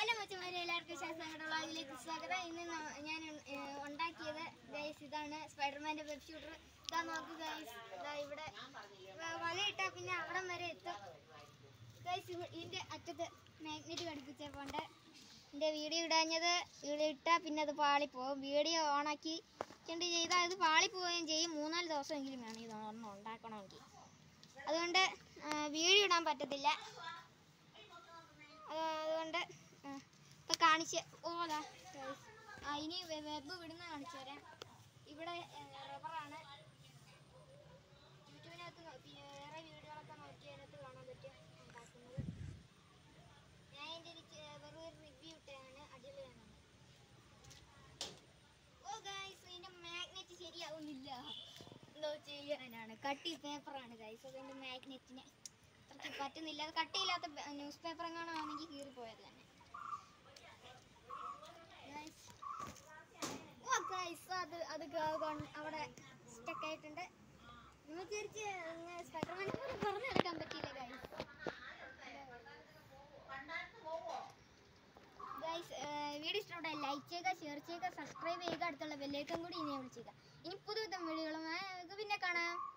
Hello മച്ചന്മാരെ എല്ലാവർക്കും ശാസ്ത്രങ്ങളുടെ വ്ളോഗിലേക്ക് സ്വാഗതം ഇന്ന് ന- ഞാൻ ഏഹ്, ഉണ്ടാക്കിയത് ഗൈസ് ഇതാണ് സ്പൈഡർമാൻ്റെ വെബ് ഷൂട്ടർ ഇതാ നോക്ക് ഗൈസ് ഇതാ ഇവിടെ വ- വലയിട്ടാൽ പിന്നെ അവിടം വരെ എത്തും ഗൈസ് ഇതിൻ്റെ അറ്റത്ത് മാഗ്നറ്റ് ഘടിപ്പിച്ചപ്പോണ്ട് എൻ്റെ വീഡിയോ ഇടാഞ്ഞത് വീഡിയോ ഇട്ടാൽ പിന്നെ അത് പാളിപ്പോവും വീഡിയോ ഓണാക്കി കൊണ്ട് ചെയ്താൽ ഇത് പാളിപ്പോവുകയും ചെയ്യും മൂന്നാല് ദിവസമെങ്കിലും വേണം ഇത് ഒരെണ്ണം ഉണ്ടാക്കണമെങ്കിൽ അതുകൊണ്ട് ആ, വീഡിയോ ഇടാൻ പറ്റത്തില്ല അത് അതുകൊണ്ട് ആ, ഇപ്പൊ കാണിച്ച് ഓതാ ആ ഇനി വെ- വെബ് വിടുന്ന കാണിച്ചു തരാം ഇവിടെ റബ്ബറാണ് യൂട്യൂബിനകത്ത് നോ- പിന്നെ വേറെ വീഡിയോകളൊക്കെ നോക്കി അതിനകത്ത് കാണാൻ പറ്റും ഉണ്ടാക്കുന്നത് ഞാൻ എൻ്റെ ഒരു ചെ- വെറും ഒരു റിവ്യൂ ഇട്ടാണ് അടിപൊളിയാണ് ഓ ഗൈസ് ഇതിൻ്റെ മാഗ്നറ്റ് ശരിയാവുന്നില്ല എന്തോ ചെയ്യാനാണ് കട്ടി പേപ്പറാണ് ഗൈസ് അതിൻ്റെ മാഗ്നറ്റിന് അത്രയ്ക്ക് പറ്റുന്നില്ല അത് കട്ടിയില്ലാത്ത ന്യൂസ് പേപ്പർ എങ്ങാനും ആണെങ്കിൽ കീറിപ്പോയത് തന്നെ Guys. ഓ ഗൈസ് അത് അത് ഗ- കൊൺ- അവിടെ സ്റ്റക്ക് ആയിട്ടുണ്ട് നിങ്ങൾ വിചാരിച്ച് സ്പൈഡർമാനെ പോലെ പറഞ്ഞു നടക്കാൻ പറ്റിയില്ല ഗൈസ് ഗൈസ് വീഡിയോ ഇഷ്ടപ്പെട്ട ലൈക്ക് ചെയ്യുക ഷെയർ ചെയ്യുക സബ്സ്ക്രൈബ് ചെയ്യുക അടുത്തുള്ള ബെല്ലേക്കും കൂടി ഇനി വിളിച്ചേക്കുക ഇനി പുതുവിധം വീഡിയോകളുമായി നമുക്ക് പിന്നെ കാണാം